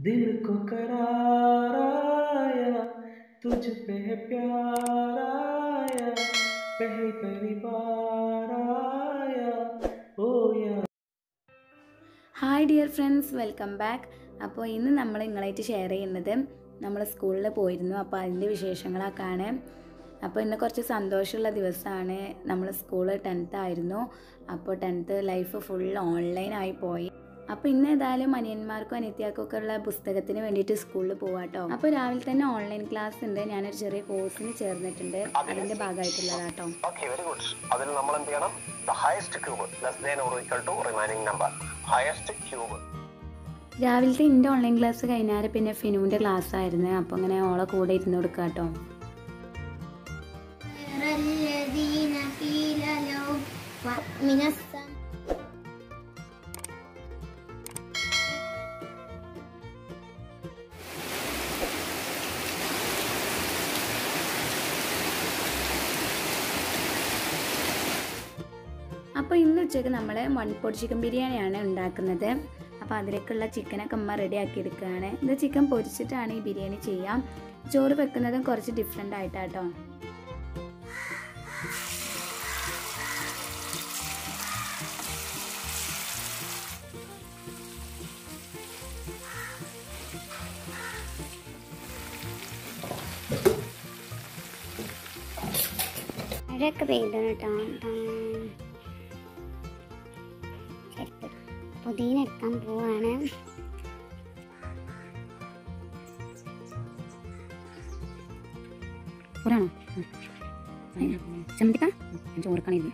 दिल को करार आया तुझ पे है प्यार आया पहली पहली बार आया ओ यार hi dear friends welcome back അപ്പോൾ ഇന്ന് നമ്മൾ നിങ്ങളായിട്ട് ഷെയർ ചെയ്യുന്നത് നമ്മൾ സ്കൂളിൽ പോയിരുന്നു അപ്പോൾ അതിൻ്റെ വിശേഷങ്ങളൊക്കെയാണ് അപ്പോൾ ഇന്ന് കുറച്ച് സന്തോഷമുള്ള ദിവസമാണ് നമ്മൾ സ്കൂൾ ടെൻത്ത് ആയിരുന്നു അപ്പോൾ ടെൻത്ത് ലൈഫ് ഫുൾ ഓൺലൈനായി പോയി അപ്പോൾ ഇന്ന് ഏതായാലും അനിയന്മാർക്കും അനിയത്തിയാർക്കും ഒക്കെ ഉള്ള പുസ്തകത്തിന് വേണ്ടിയിട്ട് സ്കൂളിൽ പോവാട്ടോ അപ്പോൾ രാവിലെ തന്നെ ഓൺലൈൻ ക്ലാസ് ഉണ്ട് ഞാനൊരു ചെറിയ കോഴ്സിന് ചേർന്നിട്ടുണ്ട് അതിൻ്റെ ഭാഗമായിട്ടുള്ളതാട്ടോ ഓക്കെ വെരി ഗുഡ് അതിൽ നമ്മൾ എന്ത് ചെയ്യണം the highest cube less than or equal to remaining number highest cube രാവിലത്തെ എൻ്റെ ഓൺലൈൻ ക്ലാസ് കഴിഞ്ഞാൽ പിന്നെ ഫിനുവിൻ്റെ ക്ലാസ് ആയിരുന്നു അപ്പോൾ അങ്ങനെ ഓളെ കൂടെ ഇരുന്ന് കൊടുക്കുക കേട്ടോ غير الذين قيل لهم من السماء അപ്പോൾ ഇന്ന് ഉച്ചയ്ക്ക് നമ്മൾ മൺപൊടി ചിക്കൻ ബിരിയാണിയാണ് ഉണ്ടാക്കുന്നത് അപ്പോൾ അതിലേക്കുള്ള ചിക്കനൊക്കെ അമ്മ റെഡി ആക്കി എടുക്കുകയാണ് ഇത് ചിക്കൻ പൊരിച്ചിട്ടാണ് ഈ ബിരിയാണി ചെയ്യാം ചോറ് വെക്കുന്നതും കുറച്ച് ഡിഫറെൻ്റ് ആയിട്ടാട്ടോ മഴയൊക്കെ പെയ്തു കേട്ടോ ശരിക്കും പുതിന എടുക്കാൻ പോവാണ് ഒരാണോ ചമ്മന്തിക്ക ചോറ് കാണില്ല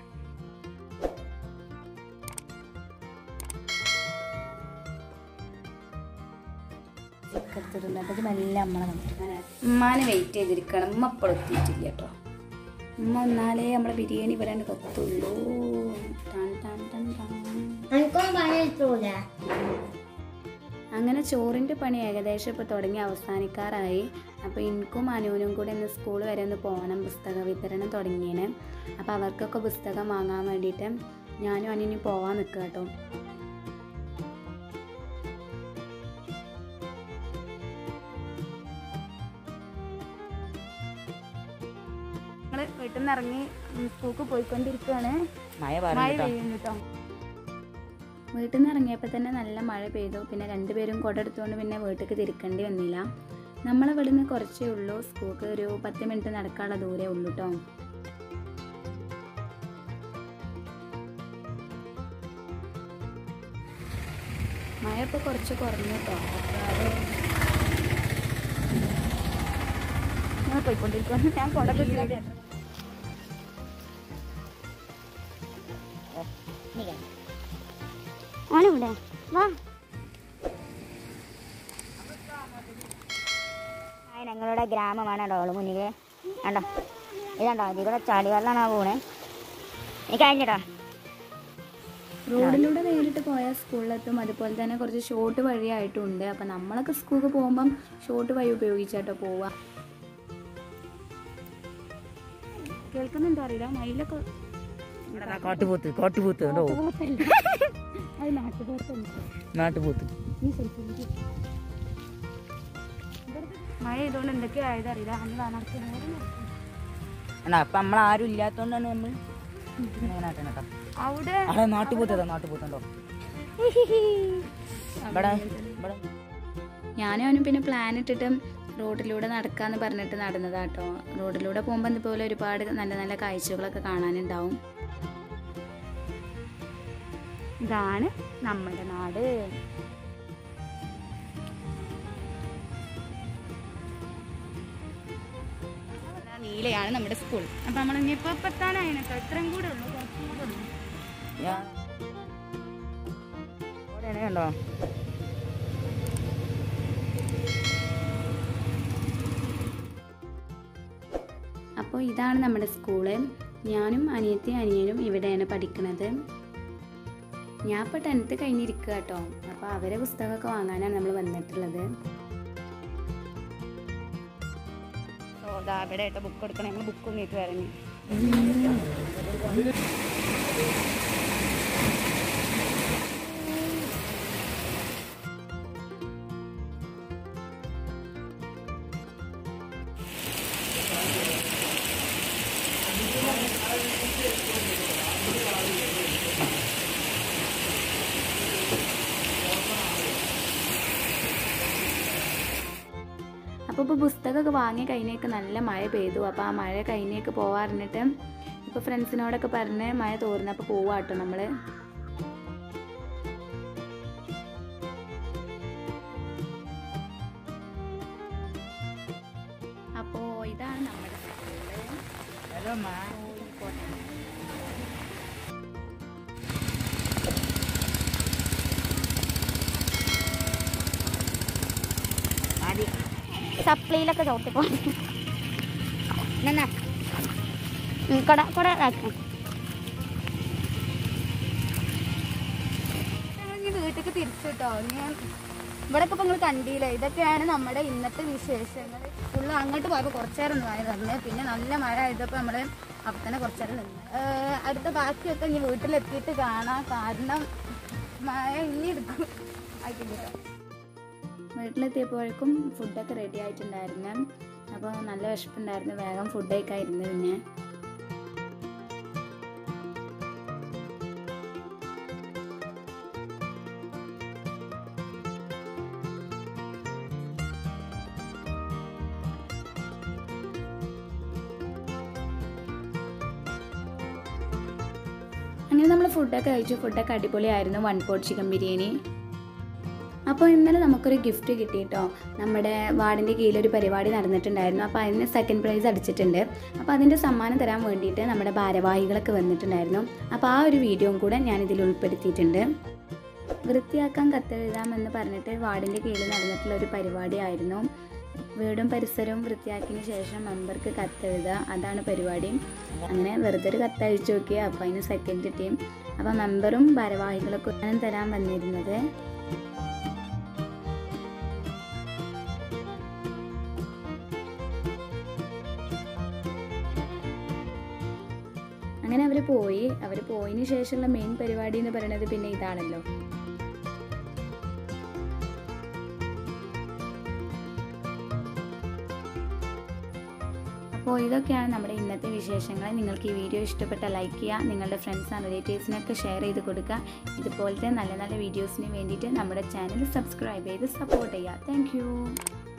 ഉമ്മാനെ വെയിറ്റ് ചെയ്തിരിക്കണം ഉമ്മ അപ്പോൾ എത്തിയിട്ടില്ല കേട്ടോ ഉമ്മ എന്നാലേ നമ്മളെ ബിരിയാണി വരാൻ കത്തുള്ളൂ ടാൻ ടാൻ ടാൻ ടാൻ. എനിക്കും പണി എത്തൂല അങ്ങനെ ചോറിൻ്റെ പണി ഏകദേശം ഇപ്പോൾ തുടങ്ങി അവസാനിക്കാറായി അപ്പോൾ എനിക്കും അനുവിനും കൂടെ ഇന്ന് സ്കൂൾ വരെ ഒന്ന് പോകണം പുസ്തക വിതരണം തുടങ്ങിയാണ് അപ്പോൾ അവർക്കൊക്കെ പുസ്തകം വാങ്ങാൻ വേണ്ടിയിട്ട് ഞാനും അനുവിനും പോവാൻ നിൽക്കുക കേട്ടോ ഞങ്ങൾ വീട്ടിൽ നിന്ന് ഇറങ്ങി സ്കൂൾക്ക് പോയിക്കൊണ്ടിരിക്കുകയാണ് മഴ മഴ പറഞ്ഞു പെയ്യുന്നു കേട്ടോ വീട്ടിൽ നിന്ന് ഇറങ്ങിയപ്പോൾ തന്നെ നല്ല മഴ പെയ്തു പിന്നെ രണ്ടുപേരും കുട എടുത്തുകൊണ്ട് പിന്നെ വീട്ടിലേക്ക് തിരിക്കേണ്ടി വന്നില്ല നമ്മളിവിടെ നിന്ന് കുറച്ചേ ഉള്ളൂ സ്കൂൾക്ക് ഒരു പത്ത് മിനിറ്റ് നടക്കാനുള്ള ദൂരേ ഉള്ളൂ കേട്ടോ മഴ ഇപ്പോൾ കുറച്ച് കുറഞ്ഞു കേട്ടോ അപ്പോൾ അത് ഞാൻ പോയിക്കൊണ്ടിരിക്കുന്നു ഞാൻ കുട പിടിച്ചിട്ട് ഓനിവിടെ വാ ഹായ് ഞങ്ങളുടെ ഗ്രാമമാണ് കേട്ടോ മുന്നിൽ കണ്ടോ ഇതുണ്ടോ ഇതിൽ കൂടെ ചളി വെള്ളമാണ് പോണേ എനിക്ക് കഴിഞ്ഞിട്ടോ റോഡിലൂടെ നേരിട്ട് പോയാൽ സ്കൂളിലെത്തും അതുപോലെ തന്നെ കുറച്ച് ഷോർട്ട് വഴിയായിട്ടുണ്ട് അപ്പം നമ്മളൊക്കെ സ്കൂളിൽ പോകുമ്പം ഷോർട്ട് വഴി ഉപയോഗിച്ചാട്ടോ പോവുക കേൾക്കുന്നുണ്ടോ അറിയില്ല മയിലൊക്കെ കാട്ടുപോത്ത് കാട്ടുപോത്ത് കേട്ടോ അത് നാട്ടുപോർത്തല്ല നാട്ടുപോത്ത് മഴ ചെയ്തുകൊണ്ട് എന്തൊക്കെയാ ആയത് അറിയില്ല അന്ന് കാണാത്ത എന്നാ അപ്പം നമ്മളാരും ഇല്ലാത്തോണ്ടാണ് നമ്മൾ ഇങ്ങനെ ആട്ടണം കേട്ടോ അവിടെ അവിടെ നാട്ടുപോത്ത് ഏതാ നാട്ടുപോത്തുണ്ടോ ഇവിടെ ഇവിടെ ഞാനും അവനും പിന്നെ പ്ലാൻ ഇട്ടിട്ട് റോഡിലൂടെ നടക്കാന്ന് പറഞ്ഞിട്ട് നടന്നതാട്ടോ റോഡിലൂടെ പോകുമ്പോൾ ഇതുപോലെ ഒരുപാട് നല്ല നല്ല കാഴ്ചകളൊക്കെ കാണാനുണ്ടാവും ഇതാണ് നമ്മുടെ നാട് അതാ നീലയാണ് നമ്മുടെ സ്കൂൾ അപ്പൊ നമ്മൾ ഇനിയിപ്പോ ഇപ്പൊ എത്താനായിട്ടോ ഇത്രയും കൂടെ ഉള്ളൂ കുറച്ചും കൂടെ ഉള്ളൂ ഞാൻ ഇവിടെയാണ് കണ്ടോ അപ്പോൾ ഇതാണ് നമ്മുടെ സ്കൂള് ഞാനും അനിയത്തി അനിയനും ഇവിടെയാണ് പഠിക്കുന്നത് ഞാൻ ഇപ്പോൾ ടെൻത്ത് കഴിഞ്ഞിരിക്കുക കേട്ടോ അപ്പോൾ അവരെ പുസ്തകമൊക്കെ വാങ്ങാനാണ് നമ്മൾ വന്നിട്ടുള്ളത് ഓ ദാ ഇവിടെ ആയിട്ട് ബുക്ക് എടുക്കണം നമ്മൾ ബുക്ക് ഒന്നിട്ട് വരഞ്ഞു അപ്പോൾ ഇപ്പോൾ പുസ്തകമൊക്കെ വാങ്ങി കഴിഞ്ഞേക്ക് നല്ല മഴ പെയ്തു അപ്പോൾ ആ മഴ കഴിഞ്ഞേക്ക് പോവാറിഞ്ഞിട്ട് ഇപ്പോൾ ഫ്രണ്ട്സിനോടൊക്കെ പറഞ്ഞ് മഴ തോർന്നപ്പോൾ പോവാട്ടോ നമ്മൾ അപ്പോൾ ഇതാണ് നമ്മുടെ സ്കൂള് മതി സപ്ലൈയിലൊക്കെ ചവിട്ടിപ്പോ എന്നാ കൊട കൊട ആക്കാം ഇനി വീട്ടിലേക്ക് തിരിച്ചു കേട്ടോ ഞാൻ ഇവിടെ ഇപ്പൊ നിങ്ങൾ കണ്ടില്ലേ ഇതൊക്കെയാണ് നമ്മുടെ ഇന്നത്തെ വിശേഷങ്ങൾ ഫുള്ള് അങ്ങോട്ട് പോയപ്പോൾ കുറച്ചേരം ഒന്ന് മഴ തന്നെ പിന്നെ നല്ല മഴ ആയതപ്പോൾ നമ്മൾ അവിടെ തന്നെ കുറച്ചേരം നിന്ന് ഏഹ് അടുത്ത ബാക്കിയൊക്കെ ഇനി വീട്ടിലെത്തിയിട്ട് കാണാം കാരണം മഴ ഇനി എടുക്കും ആയിട്ടില്ല വീട്ടിലെത്തിയപ്പോഴേക്കും ഫുഡൊക്കെ റെഡി ആയിട്ടുണ്ടായിരുന്നു അപ്പോൾ നല്ല വിശപ്പുണ്ടായിരുന്നു വേഗം ഫുഡ് കഴിക്കായിരുന്നു പിന്നെ അങ്ങനെ നമ്മൾ ഫുഡൊക്കെ കഴിച്ചു ഫുഡൊക്കെ അടിപൊളിയായിരുന്നു വൺ പോട്ട് ചിക്കൻ ബിരിയാണി അപ്പോൾ ഇന്നലെ നമുക്കൊരു ഗിഫ്റ്റ് കിട്ടിയിട്ടോ നമ്മുടെ വാർഡിൻ്റെ കീഴിലൊരു പരിപാടി നടന്നിട്ടുണ്ടായിരുന്നു അപ്പോൾ അതിന് സെക്കൻഡ് പ്രൈസ് അടിച്ചിട്ടുണ്ട് അപ്പോൾ അതിൻ്റെ സമ്മാനം തരാൻ വേണ്ടിയിട്ട് നമ്മുടെ ഭാരവാഹികളൊക്കെ വന്നിട്ടുണ്ടായിരുന്നു അപ്പോൾ ആ ഒരു വീഡിയോയും കൂടെ ഞാൻ ഇതിൽ ഉൾപ്പെടുത്തിയിട്ടുണ്ട് വൃത്തിയാക്കാൻ കത്തെഴുതാമെന്ന് പറഞ്ഞിട്ട് വാർഡിൻ്റെ കീഴിൽ നടന്നിട്ടുള്ള ഒരു പരിപാടിയായിരുന്നു വീടും പരിസരവും വൃത്തിയാക്കിയതിന് ശേഷം മെമ്പർക്ക് കത്തെഴുതുക അതാണ് പരിപാടി അങ്ങനെ വെറുതെ ഒരു കത്ത് അയച്ചു നോക്കി അപ്പോൾ അതിന് സെക്കൻഡ് കിട്ടി അപ്പോൾ മെമ്പറും ഭാരവാഹികളൊക്കെ ഞാൻ തരാൻ വന്നിരുന്നത് അങ്ങനെ അവർ പോയി അവർ പോയതിന് ശേഷമുള്ള മെയിൻ പരിപാടി എന്ന് പറയുന്നത് പിന്നെ ഇതാണല്ലോ അപ്പോൾ ഇതൊക്കെയാണ് നമ്മുടെ ഇന്നത്തെ വിശേഷങ്ങൾ നിങ്ങൾക്ക് ഈ വീഡിയോ ഇഷ്ടപ്പെട്ട ലൈക്ക് ചെയ്യുക നിങ്ങളുടെ ഫ്രണ്ട്സ് ആൻഡ് റിലേറ്റീവ്സിനൊക്കെ ഷെയർ ചെയ്ത് കൊടുക്കുക ഇതുപോലത്തെ നല്ല നല്ല വീഡിയോസിന് വേണ്ടിയിട്ട് നമ്മുടെ ചാനൽ സബ്സ്ക്രൈബ് ചെയ്ത് സപ്പോർട്ട് ചെയ്യുക താങ്ക്